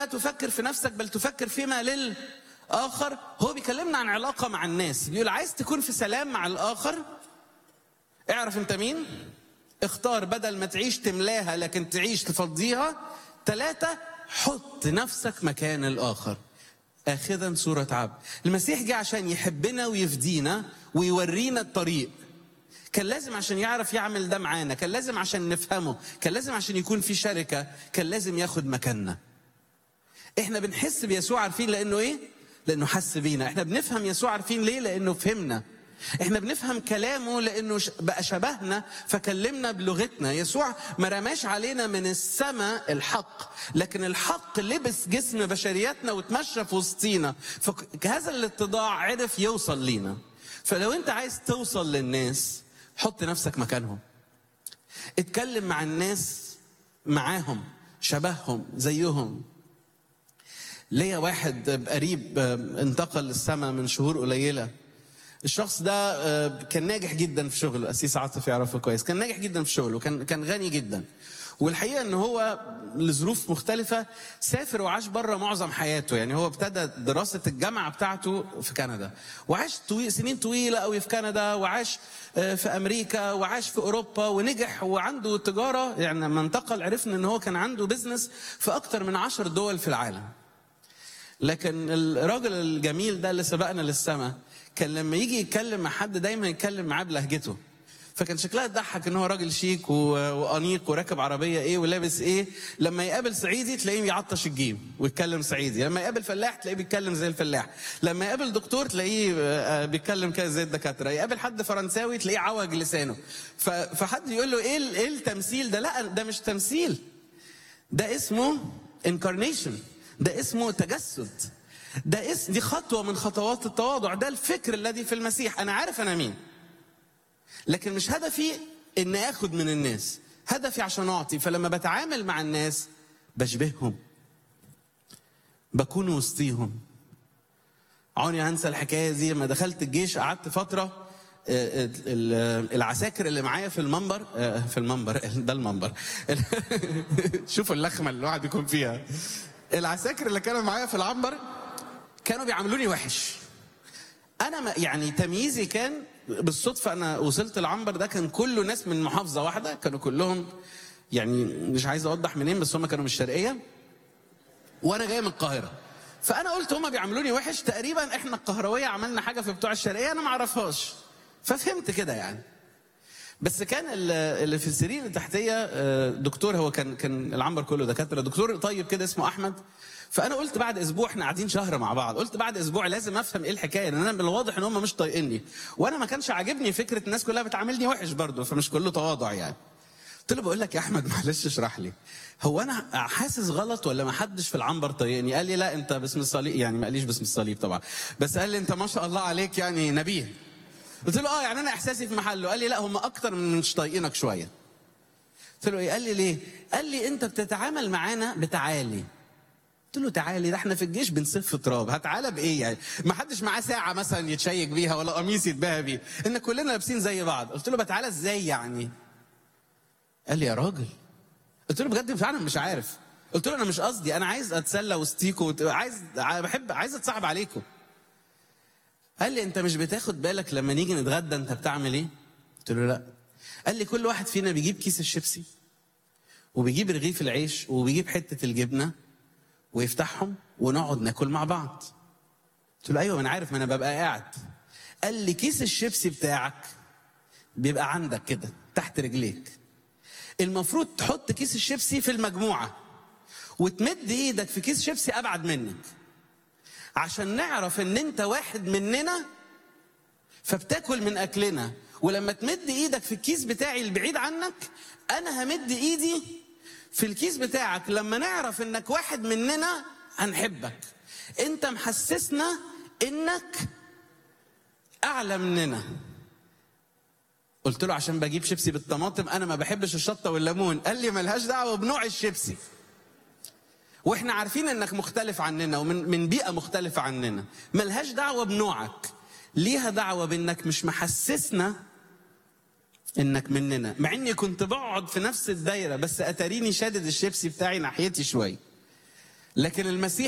تفكر في نفسك بل تفكر فيما للآخر هو بيكلمنا عن علاقة مع الناس بيقول عايز تكون في سلام مع الآخر اعرف انت مين اختار بدل ما تعيش تملاها لكن تعيش تفضيها ثلاثة حط نفسك مكان الآخر آخذا صورة عبد المسيح جه عشان يحبنا ويفدينا ويورينا الطريق كان لازم عشان يعرف يعمل ده معانا كان لازم عشان نفهمه كان لازم عشان يكون في شركة كان لازم ياخد مكاننا احنا بنحس بيسوع عارفين لانه ايه لانه حس بينا احنا بنفهم يسوع عارفين ليه لانه فهمنا احنا بنفهم كلامه لانه ش- بقى شبهنا فكلمنا بلغتنا يسوع ما رماش علينا من السماء الحق لكن الحق لبس جسم بشرياتنا وتمشى في وسطينا فهذا الاتضاع عرف يوصل لينا فلو انت عايز توصل للناس حط نفسك مكانهم اتكلم مع الناس معاهم شبههم زيهم ليا واحد قريب انتقل للسماء من شهور قليله الشخص ده آه، كان ناجح جدا في شغله اسيس عاطف يعرفه كويس كان ناجح جدا في شغله كان كان غني جدا والحقيقه ان هو لظروف مختلفه سافر وعاش بره معظم حياته يعني هو ابتدى دراسه الجامعه بتاعته في كندا وعاش طويل سنين طويله قوي في كندا وعاش آه، في امريكا وعاش في اوروبا ونجح وعنده تجاره يعني لما انتقل عرفنا ان هو كان عنده بزنس في اكتر من عشر دول في العالم لكن الراجل الجميل ده اللي سبقنا للسماء كان لما يجي يتكلم مع حد دايما يتكلم معاه بلهجته فكان شكلها تضحك ان هو راجل شيك و- وانيق وراكب عربيه ايه ولابس ايه لما يقابل صعيدي تلاقيه يعطش الجيم ويتكلم صعيدي لما يقابل فلاح تلاقيه بيتكلم زي الفلاح لما يقابل دكتور تلاقيه آه، بيتكلم كده زي الدكاتره يقابل حد فرنساوي تلاقيه عوج لسانه ف- فحد يقول له ايه ال- ايه التمثيل ده لا ده مش تمثيل ده اسمه incarnation ده اسمه تجسد ده اسم دي خطوة من خطوات التواضع ده الفكر الذي في المسيح أنا عارف أنا مين لكن مش هدفي إن آخد من الناس هدفي عشان أعطي فلما بتعامل مع الناس بشبههم بكون وسطيهم عوني هنسى الحكايه دي لما دخلت الجيش قعدت فتره آه، ال- العساكر اللي معايا في المنبر آه، في المنبر ده المنبر شوفوا اللخمه اللي الواحد يكون فيها العساكر اللي كانوا معايا في العنبر كانوا بيعاملوني وحش انا ما يعني تمييزي كان بالصدفه انا وصلت العنبر ده كان كله ناس من محافظه واحده كانوا كلهم يعني مش عايز اوضح منين بس هم كانوا من الشرقيه وانا جاي من القاهره فانا قلت هما بيعاملوني وحش تقريبا احنا القهرويه عملنا حاجه في بتوع الشرقيه انا ما اعرفهاش ففهمت كده يعني بس كان ال- اللي في السرير اللي تحتيه آه، دكتور هو كان كان العنبر كله دكاتره دكتور طيب كده اسمه احمد فانا قلت بعد اسبوع احنا قاعدين شهر مع بعض قلت بعد اسبوع لازم افهم ايه الحكايه لان انا من الواضح ان هم مش طايقيني وانا ما كانش عاجبني فكره الناس كلها بتعاملني وحش برضه فمش كله تواضع يعني قلت له بقول لك يا احمد معلش اشرح لي هو انا حاسس غلط ولا ما حدش في العنبر طايقني قال لي لا انت باسم الصليب يعني ما قاليش باسم الصليب طبعا بس قال لي انت ما شاء الله عليك يعني نبيه قلت له اه يعني انا احساسي في محله قال لي لا هم اكتر من مش طايقينك شويه قلت له ايه قال لي ليه قال لي انت بتتعامل معانا بتعالي قلت له تعالي ده احنا في الجيش بنصف تراب هتعالى بايه يعني ما حدش معاه ساعه مثلا يتشيك بيها ولا قميص يتباهى بيه ان كلنا لابسين زي بعض قلت له بتعالى ازاي يعني قال لي يا راجل قلت له بجد فعلا مش عارف قلت له انا مش قصدي انا عايز اتسلى وسطيكوا وت- عايز بحب عايز اتصاحب عليكم قال لي انت مش بتاخد بالك لما نيجي نتغدى انت بتعمل ايه قلت له لا قال لي كل واحد فينا بيجيب كيس الشيبسي وبيجيب رغيف العيش وبيجيب حته الجبنه ويفتحهم ونقعد ناكل مع بعض قلت له ايوه ما انا عارف ما انا ببقى قاعد قال لي كيس الشيبسي بتاعك بيبقى عندك كده تحت رجليك المفروض تحط كيس الشيبسي في المجموعه وتمد ايدك في كيس شيبسي ابعد منك عشان نعرف ان انت واحد مننا فبتاكل من اكلنا ولما تمد ايدك في الكيس بتاعي البعيد عنك انا همد ايدي في الكيس بتاعك لما نعرف انك واحد مننا هنحبك انت محسسنا انك اعلى مننا قلت له عشان بجيب شيبسي بالطماطم انا ما بحبش الشطه والليمون قال لي ملهاش دعوه بنوع الشيبسي واحنا عارفين انك مختلف عننا ومن من بيئه مختلفه عننا ملهاش دعوه بنوعك ليها دعوه بانك مش محسسنا انك مننا مع اني كنت بقعد في نفس الدايره بس اتاريني شادد الشيبسي بتاعي ناحيتي شويه لكن المسيح